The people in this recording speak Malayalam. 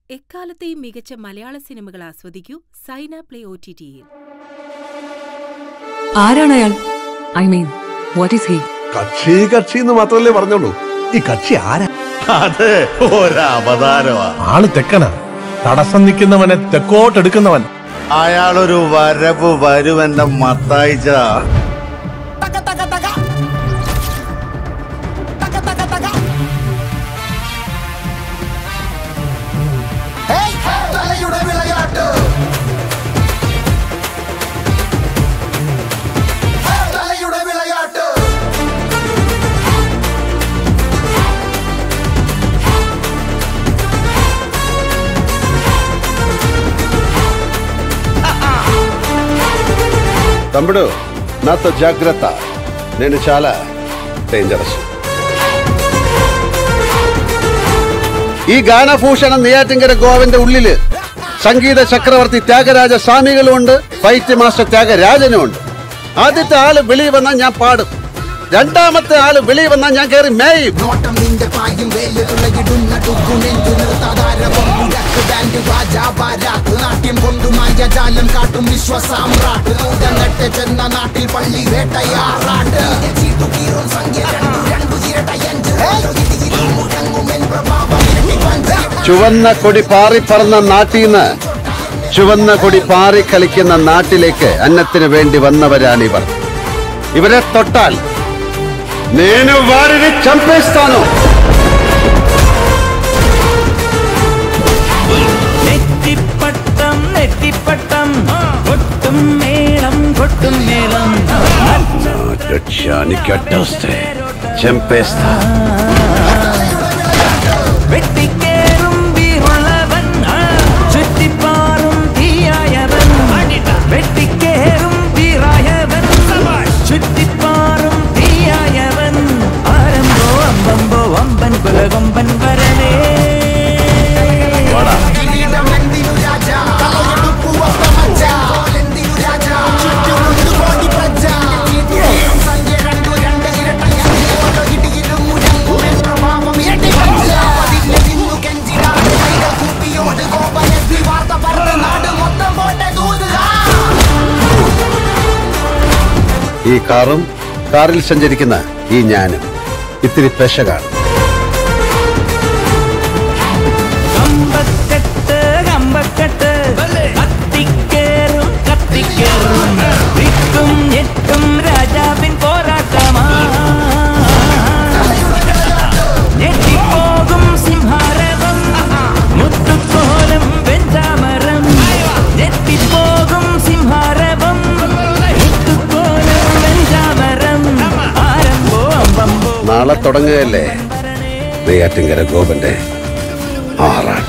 എക്കാലത്തെയും മികച്ച മലയാള സിനിമകൾ ആസ്വദിക്കൂ സൈന പ്ലേ ഒ ടി ടിയിൽ ആരാണ് അയാൾ I mean what is he കക്ഷി കക്ഷി എന്ന് മാത്രമല്ലേ പറഞ്ഞോളൂ ഈ കക്ഷി ആരാ അത് ഒരവതാരമാ ആള് തെക്കനാ തടസ്സം നിൽക്കുന്നവനെ തെക്കോട്ടെടുക്കുന്നവൻ അയാളൊരു വരവ് വരുവെന്റെ മത്തായിച്ച തലയുടെ വിളയാട്ട് തലയുടെ വിളയാട്ട് తమ్ముడు నాతో జాగ్రత్త నేను చాలా డేంజరస్ ഈ ഗാനഭൂഷണം നെയ്യാറ്റിങ്കര ഗോവന്റെ ഉള്ളില് സംഗീത ചക്രവർത്തി ത്യാഗരാജ സ്വാമികളും ഉണ്ട് ഫൈറ്റ് മാസ്റ്റർ ത്യാഗരാജനും ഉണ്ട് ആദ്യത്തെ ആള് വെളിയിൽ വന്നാൽ ഞാൻ പാടും രണ്ടാമത്തെ ആള് വെളിയിൽ വന്നാൽ ഞാൻ കയറി മേയും നോട്ടം നിന്റെ പായും വേല് തുളകിടുന്ന ടുക്കു നെഞ്ചു നിർത്താതാരവം മുഴക്ക് ബാൻഡ് വാജാ ബാരാത്ത് നാട്യം കൊണ്ടു മായജാലം കാട്ടും വിശ്വസാമ്രാട്ട് നൂറ്റനെട്ട് ചെന്ന നാട്ടിൽ പള്ളി വേട്ടയാറാട്ട് ചീട്ടുകീറും സംഖ്യ രണ്ടു രണ്ടു ചിരട്ടയഞ്ച് ഇടിയിലും മുഴങ്ങുമെൻ പ്രഭാവം ഇരട്ടി പഞ്ച് ചുവന്ന കൊടി പാറിപ്പറന്ന നാട്ടീന്ന് ചുവന്ന കൊടി പാറി കളിക്കുന്ന നാട്ടിലേക്ക് അന്നത്തിന് വേണ്ടി വന്നവരാണിവർ ഇവരെ തൊട്ടാൽ నేను వారిని చంపేస్తాను നെറ്റിപ്പട്ടം നെറ്റിപ്പട്ടം കൊട്ടും മേളം കൊട്ടും മേളം లక్ష్యానికి అడ్డొస్తే చంపేస్తా വെട്ടിക്കേറും വീറുള്ളവൻ ചുറ്റിപ്പാറും തീയായവൻ വെട്ടിക്കേറും വീറായവൻ ചുറ്റിപ്പാറും തീയായവൻ ആരംഭോ അമ്പമ്പോ അമ്പൻ കുലകൊമ്പൻ വരവേ കിരീടമെന്തിനു രാജ തലയെടുപ്പു ഒപ്പമച്ച കോലെന്തിനു രാജ ചുറ്റുമുണ്ട് കോടി പ്രജ ചീട്ടുകീറും സംഖ്യ രണ്ടു രണ്ട് ഇരട്ടയഞ്ച് ഓരോ ഇടിയിലും മുഴങ്ങുമെൻ പ്രഭാവം ഇരട്ടി പഞ്ച് പതിനെ നിന്നു കെഞ്ചിടാതെ കൈകൾ കൂപ്പിയോട് കോപനെത്തി വാർത്ത പറഞ്ഞ് നാട് മൊത്തം പോട്ടെ ദൂതുക ഈ കാറും കാറിൽ സഞ്ചരിക്കുന്ന ഈ ഞാനും ഇത്തിരി പെശകാണ് കമ്പക്കെട്ട് കമ്പക്കെട്ട് കത്തിക്കേറും കത്തിക്കേറും വിക്കും ഞെട്ടും രാജാവിൻ പോരാട്ടമാ ഞെട്ടിപ്പോകും സിംഹാരവം മുത്തുക്കോലം വെഞ്ചാമരം ഞെട്ടിപ്പോകും സിംഹാരവം മുത്തുക്കോലം വെഞ്ചാമരം ആരംഭോ അമ്പമ്പോ നാളെ തുടങ്ങുകയല്ലേ നെയ്യാറ്റിങ്കര ഗോപന്റെ ആറാട്ട്